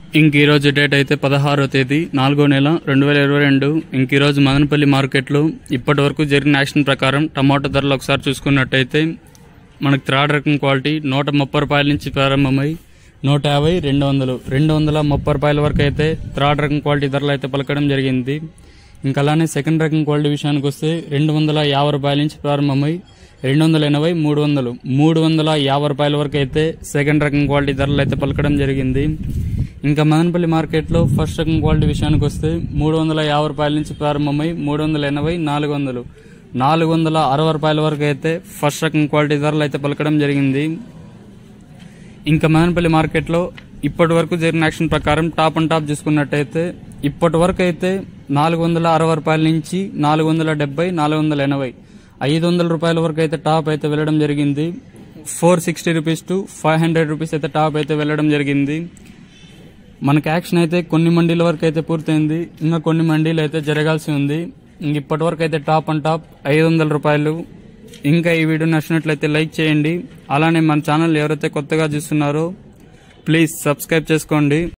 ఇంక ఈరోజు డేట్ అయితే పదహారో తేదీ నాలుగో నెల రెండు వేల ఇరవై రెండు ఇంక ఈరోజు మదనపల్లి మార్కెట్లో ఇప్పటి వరకు జరిగిన యాక్షన్ ప్రకారం టమాటో ధరలు ఒకసారి చూసుకున్నట్టయితే మనకు థర్డ్ రకం క్వాలిటీ నూట ముప్పై రూపాయల నుంచి ప్రారంభమై నూట యాభై రెండు వందలు రెండు వందల ముప్పై రూపాయల వరకు అయితే థర్డ్ రకం క్వాలిటీ ధరలు అయితే పలకడం జరిగింది ఇంకా అలానే సెకండ్ రకం క్వాలిటీ విషయానికి వస్తే రెండు వందల యాభై రూపాయల నుంచి ప్రారంభమై రెండు వందల ఎనభై మూడు వందలు మూడు వందల యాభై రూపాయల వరకు అయితే సెకండ్ రకం క్వాలిటీ ధరలు అయితే పలకడం జరిగింది ఇంకా మదనపల్లి మార్కెట్లో ఫస్ట్ రకం క్వాలిటీ విషయానికి వస్తే మూడు వందల యాభై రూపాయల నుంచి ప్రారంభమై మూడు వందల ఎనభై నాలుగు వందలు నాలుగు వందల అరవై రూపాయల వరకు అయితే ఫస్ట్ రకం క్వాలిటీ ధరలు అయితే పలకడం జరిగింది ఇంకా మదనపల్లి మార్కెట్లో ఇప్పటి వరకు జరిగిన యాక్షన్ ప్రకారం టాప్ అండ్ టాప్ చూసుకున్నట్టయితే ఇప్పటి వరకు అయితే నాలుగు వందల అరవై రూపాయల నుంచి నాలుగు వందల డెబ్బై నాలుగు వందల ఎనభై ఐదు వందల రూపాయల వరకు అయితే టాప్ అయితే వెళ్ళడం జరిగింది four sixty rupees to five hundred rupees అయితే టాప్ అయితే వెళ్ళడం జరిగింది మనకి యాక్షన్ అయితే కొన్ని మండీల వరకు అయితే పూర్తయింది ఇంకా కొన్ని మండీలు అయితే జరగాల్సి ఉంది ఇంక ఇప్పటి వరకు అయితే టాప్ అండ్ టాప్ ఐదు వందల రూపాయలు ఇంకా ఈ వీడియో నచ్చినట్లయితే లైక్ చేయండి అలానే మన ఛానల్ ఎవరైతే కొత్తగా చూస్తున్నారో ప్లీజ్ సబ్స్క్రైబ్ చేసుకోండి